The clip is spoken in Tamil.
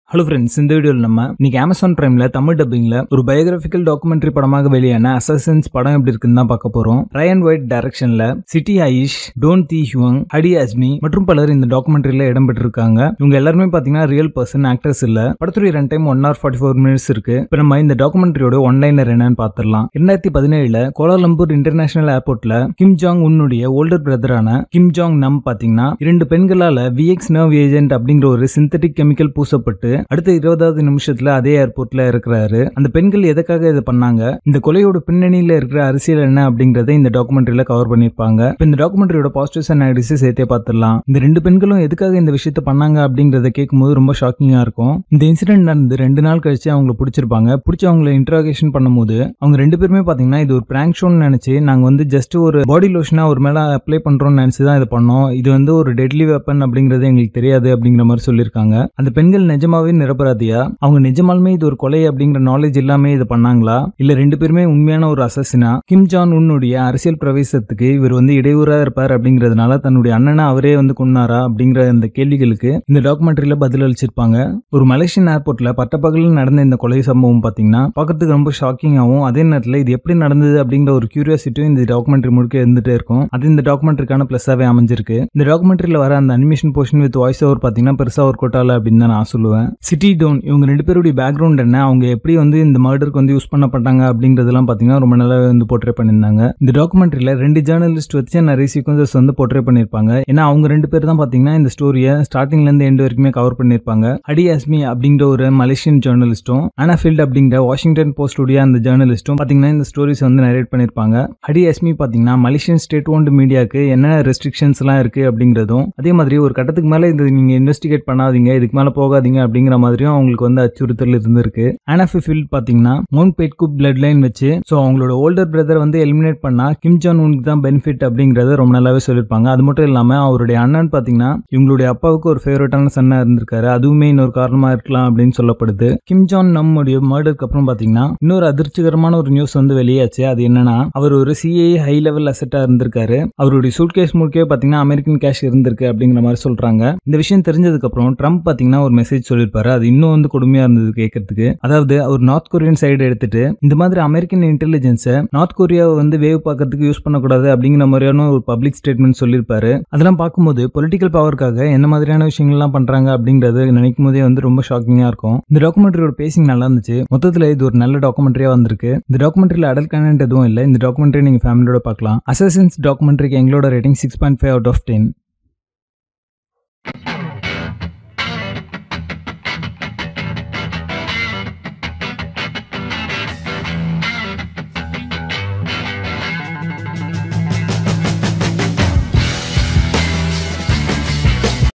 ஹலோ ஃப்ரெண்ட்ஸ் இந்த வீடியோவில் நம்ம இன்னைக்கு அமேசான் பிரைம்ல தமிழ் டப்பிங்ல ஒரு பயோகிராபிக்கல் டாக்குமெண்ட்ரி படமாக வெளியான அசசன்ஸ் படம் எப்படி இருக்குன்னு தான் பார்க்க போறோம் ரயன் ஒயிட் டைரக்ஷன்ல Siti Aisyah Doan Thi Huong Hadi Azmi மற்றும் பலர் இந்த டாக்குமெண்ட்ரியில இடம்பெற்றிருக்காங்க இவங்க எல்லாருமே பாத்தீங்கன்னா ரியல் பர்சன் ஆக்டர்ஸ் இல்ல படத்துடைய run time one hour forty four minutes இருக்கு இப்போ நம்ம இந்த டாக்குமெண்ட்ரியோட ஒன்லைனர் என்னன்னு பார்த்துடலாம் ரெண்டாயிரத்தி பதினேழுல கோலாலம்பூர் இன்டர்நேஷனல் ஏர்போர்ட்ல கிம் ஜாங் உன்னுடைய ஓல்டர் பிரதரான கிம் ஜாங் நம் பாத்தீங்கன்னா இரண்டு பெண்களால விஎக்ஸ் நர்வ் ஏஜென்ட் அப்படிங்கிற ஒரு சிந்தட்டிக் கெமிக்கல் பூசப்பட்டு அடுத்த இருபதாவது நிமிஷத்துல அதே ஏர்போர்ட்ல இருக்கிறாரு அந்த பெண்கள் எதுக்காக இதை பண்ணாங்க இந்த கொலையோட பின்னணியில இருக்கிற அரசியல் என்ன அப்படிங்கறத இந்த டாக்குமெண்ட்ரியில கவர் பண்ணிருப்பாங்க இப்ப இந்த டாக்குமெண்ட்ரியோட பாசிட்டிவ்ஸ் அண்ட் நெகட்டிவ்ஸ் சேர்த்தே பார்த்துடலாம் இந்த ரெண்டு பெண்களும் எதுக்காக இந்த விஷயத்த பண்ணாங்க அப்படிங்கறத கேட்கும்போது ரொம்ப ஷாக்கிங்கா இருக்கும் இந்த இன்சிடென்ட் நடந்து ரெண்டு நாள் கழிச்சு அவங்கள பிடிச்சிருப்பாங்க பிடிச்சி அவங்கள இன்ட்ராகேஷன் பண்ணும்போது அவங்க ரெண்டு பேருமே பாத்தீங்கன்னா இது ஒரு பிராங்க் ஷோன்னு நினைச்சு நாங்க வந்து ஜஸ்ட் ஒரு பாடி லோஷனா ஒரு மேல அப்ளை பண்றோம்னு நினைச்சு தான் இதை பண்ணோம் இது வந்து ஒரு டெட்லி வெப்பன் அப்படிங்கறது எங்களுக்கு தெரியாது அப்படிங்கிற மாதிரி சொல்லியிருக்காங்க அந்த பெண்கள் நிஜமாவே நிரபராதியா அவங்க நிஜமாலுமே இது ஒரு கொலை அப்படிங்கிற நாலேஜ் இல்லாம இதை பண்ணாங்களா இல்ல ரெண்டு பேருமே உண்மையான ஒரு அசசினா கிம் ஜான் உன்னுடைய அரசியல் பிரவேசத்துக்கு இவர் வந்து இடையூறா இருப்பார் அப்படிங்கறதுனால தன்னுடைய அண்ணனை அவரே வந்து கொன்னாரா அப்படிங்கிற இந்த கேள்விகளுக்கு இந்த டாக்குமெண்ட்ரியில பதில் அளிச்சிருப்பாங்க ஒரு மலேசியன் ஏர்போர்ட்ல பட்டப்பகலில் நடந்த இந்த கொலை சம்பவம் பாத்தீங்கன்னா பார்க்கறதுக்கு ரொம்ப ஷாக்கிங்காகவும் அதே நேரத்தில் இது எப்படி நடந்தது அப்படிங்கிற ஒரு கியூரியாசிட்டியும் இந்த டாக்குமெண்ட்ரி முழுக்க இருந்துட்டே இருக்கும் அது இந்த டாக்குமெண்ட்ரிக்கான பிளஸ்ஸாவே அமைஞ்சிருக்கு இந்த டாக்குமெண்ட்ரியில வர அந்த animation portion with voice over பாத்தீங்கன்னா பெருசா ஒர்க் அவுட் ஆகல அப்படின்னு தான் நான் சொல்லுவேன் சிட்டி டவுன் இவங்க ரெண்டு பேருடைய பேக்ரவுண்ட் என்ன அவங்க எப்படி வந்து இந்த மர்டருக்கு வந்து யூஸ் பண்ணப்பட்டாங்க அப்படிங்கறதெல்லாம் பாத்தீங்கன்னா ரொம்ப நல்லா வந்து போர்ட்ரே பண்ணியிருந்தாங்க இந்த டாக்குமெண்ட்ரியில ரெண்டு ஜேர்னலிஸ்ட் வச்சு நிறைய சீக்வன்சஸ் வந்து போர்ட்ரே பண்ணியிருப்பாங்க ஏன்னா அவங்க ரெண்டு பேர் தான் பாத்தீங்கன்னா இந்த ஸ்டோரியை ஸ்டார்டிங்ல இருந்து எண்ட் வரைக்குமே கவர் பண்ணியிருப்பாங்க ஹடி அஸ்மி அப்படிங்கிற ஒரு மலேசியன் ஜேர்னலிஸ்டும் அனாஃபீல்ட் அப்படிங்கிற வாஷிங்டன் போஸ்ட் உடைய அந்த ஜேர்னலிஸ்டும் பாத்தீங்கன்னா இந்த ஸ்டோரிஸ் வந்து நரேட் பண்ணியிருப்பாங்க ஹடி அஸ்மி பாத்தீங்கன்னா மலேசியன் ஸ்டேட் ஓன்டு மீடியாக்கு என்ன ரெஸ்ட்ரிக்ஷன்ஸ் எல்லாம் இருக்கு அப்படிங்கிறதும் அதே மாதிரி ஒரு கட்டத்துக்கு மேல இது நீங்க இன்வெஸ்டிகேட் பண்ணாதீங்க இதுக்கு மேல போகாதீங்க அப்படிங்கிற மாதிரியும் அவங்களுக்கு வந்து அச்சுறுத்தல் இருந்திருக்கு ஆனாஃபி ஃபீல்ட் பாத்தீங்கன்னா மவுண்ட் பெட்கு பிளட் லைன் வச்சு ஸோ அவங்களோட ஓல்டர் பிரதர் வந்து எலிமினேட் பண்ணா கிம் ஜான் உனுக்கு தான் பெனிஃபிட் அப்படிங்கறத ரொம்ப நல்லாவே சொல்லியிருப்பாங்க அது மட்டும் இல்லாம அவருடைய அண்ணன் பாத்தீங்கன்னா இவங்களுடைய அப்பாவுக்கு ஒரு ஃபேவரட்டான சன்னா இருந்திருக்காரு அதுவுமே இன்னொரு காரணமா இருக்கலாம் அப்படின்னு சொல்லப்படுது கிம் ஜான் நம்முடைய மர்டருக்கு அப்புறம் பாத்தீங்கன்னா இன்னொரு அதிர்ச்சிகரமான ஒரு நியூஸ் வந்து வெளியாச்சு அது என்னன்னா அவர் ஒரு சிஏ ஹை லெவல் அசெட்டா இருந்திருக்காரு அவருடைய சூட்கேஸ் முழுக்கே பாத்தீங்கன்னா அமெரிக்கன் கேஷ் இருந்திருக்கு அப்படிங்கிற மாதிரி சொல்றாங்க இந்த விஷயம் தெரிஞ்சதுக்கு அப்புறம் ட்ரம்ப் பாத்தீங்கன்னா ஒரு மெசேஜ் சொல்லியிருப்பாரு அது இன்னும் வந்து கொடுமையா இருந்தது கேட்கறதுக்கு அதாவது அவர் நார்த் கொரியன் சைடு எடுத்துட்டு இந்த மாதிரி அமெரிக்கன் இன்டெலிஜென்ஸை நார்த் கொரியாவை வந்து வேவ் பார்க்கறதுக்கு யூஸ் பண்ணக்கூடாது அப்படிங்கிற மாதிரியான ஒரு பப்ளிக் ஸ்டேட்மெண்ட் சொல்லியிருப்பாரு அதெல்லாம் பார்க்கும்போது பொலிட்டிக்கல் பவருக்காக என்ன மாதிரியான விஷயங்கள்லாம் பண்றாங்க அப்படிங்கறது நினைக்கும் போதே வந்து ரொம்ப ஷாக்கிங்கா இருக்கும் இந்த டாக்குமெண்ட்ரியோட பேசிங் நல்லா இருந்துச்சு மொத்தத்துல இது ஒரு நல்ல டாக்குமெண்ட்ரியா வந்திருக்கு இந்த டாக்குமெண்ட்ரியில அடல் கண்டென்ட் எதுவும் இல்லை இந்த டாக்குமெண்ட்ரி நீங்க ஃபேமிலியோட பார்க்கலாம் அசசன்ஸ் டாக்குமெண்ட்ரிக்கு எங்களோட rating six point five out of ten